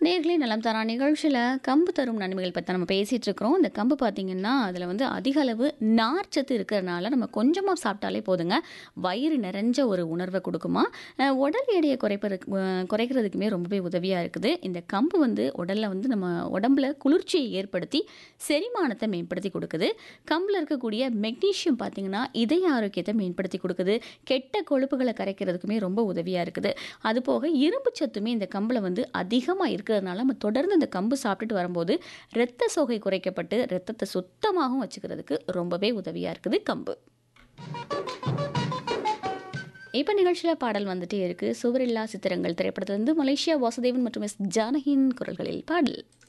நேர்களே நலம் தரா நிகழ்ச்சியில் கம்பு தரும் நன்மைகள் பற்றி நம்ம பேசிகிட்டு இருக்கிறோம் இந்த கம்பு பார்த்திங்கன்னா அதில் வந்து அதிக அளவு நார்ச்சத்து இருக்கிறதுனால நம்ம கொஞ்சமாக சாப்பிட்டாலே போதுங்க வயிறு நிறைஞ்ச ஒரு உணர்வை கொடுக்குமா அஹ் உடல் எடையை குறைப்பதற்கு அஹ் குறைக்கிறதுக்குமே ரொம்பவே உதவியாக இருக்குது இந்த கம்பு வந்து உடலில் வந்து நம்ம உடம்புல குளிர்ச்சியை ஏற்படுத்தி செரிமானத்தை மேம்படுத்தி கொடுக்குது கம்பில் இருக்கக்கூடிய மெக்னீஷியம் பார்த்திங்கன்னா இதய ஆரோக்கியத்தை மேம்படுத்தி கொடுக்குது கெட்ட கொழுப்புகளை கரைக்கிறதுக்குமே ரொம்ப உதவியாக இருக்குது அதுபோக இரும்பு சத்துமே இந்த கம்பில் வந்து அதிகமாக இருக்கிறதுனால நம்ம தொடர்ந்து இந்த கம்பு சாப்பிட்டுட்டு வரும்போது இரத்த சோகை குறைக்கப்பட்டு இரத்தத்தை சுத்தமாகவும் வச்சுக்கிறதுக்கு ரொம்பவே உதவியாக இருக்குது கம்பு இப்போ நிகழ்ச்சியில் பாடல் வந்துட்டே இருக்கு சுவரில்லா சித்திரங்கள் திரைப்படத்திலிருந்து மலேசியா வாசுதேவன் மற்றும் எஸ் ஜானகியின் குரல்களில் பாடல்